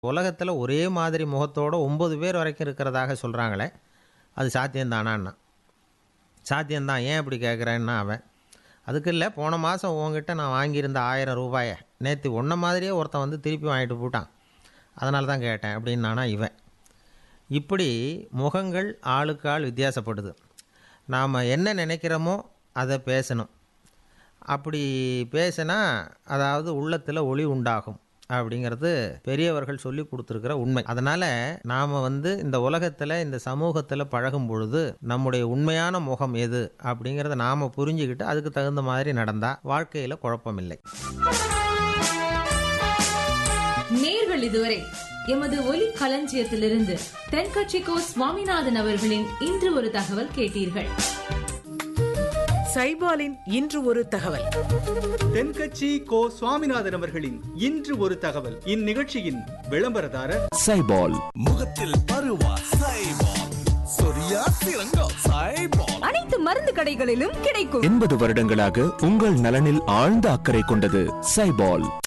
உலகத்தில் ஒரே மாதிரி முகத்தோட ஒம்பது பேர் வரைக்கும் இருக்கிறதாக சொல்கிறாங்களே அது சாத்தியம்தானான்னா சாத்தியம்தான் ஏன் இப்படி கேட்குறேன்னா அவன் அதுக்கு இல்லை போன மாதம் உங்ககிட்ட நான் வாங்கியிருந்த ஆயிரம் ரூபாயை நேற்று ஒன்றை மாதிரியே ஒருத்தன் வந்து திருப்பி வாங்கிட்டு போட்டான் அதனால தான் கேட்டேன் அப்படின்னு நானா இவன் இப்படி முகங்கள் ஆளுக்கு ஆள் வித்தியாசப்படுது நாம் என்ன நினைக்கிறோமோ அதை பேசணும் அப்படி பேசினா அதாவது உள்ளத்தில் ஒளி உண்டாகும் அப்படிங்கிறது பெரியவர்கள் சொல்லி கொடுத்துருக்கிற உண்மை அதனால் நாம் வந்து இந்த உலகத்தில் இந்த சமூகத்தில் பழகும் பொழுது நம்முடைய உண்மையான முகம் எது அப்படிங்கிறத நாம் புரிஞ்சுக்கிட்டு அதுக்கு தகுந்த மாதிரி நடந்தால் வாழ்க்கையில் குழப்பமில்லை நேர்கள் இதுவரை எமது ஒலி களஞ்சியத்திலிருந்து தென்கட்சிக்கோ சுவாமிநாதன் அவர்களின் இன்று ஒரு தகவல் கேட்டீர்கள் சைபாலின் இன்று ஒரு தகவல் தென்கட்சி கோ சுவாமிநாதன் அவர்களின் இன்று ஒரு தகவல் இந்நிகழ்ச்சியின் விளம்பரதாரர் சைபால் முகத்தில் பருவா சைபால் சொரியா சிறங்கோ சைபால் அனைத்து மருந்து கடைகளிலும் கிடைக்கும் எண்பது வருடங்களாக உங்கள் நலனில் ஆழ்ந்த அக்கறை கொண்டது சைபால்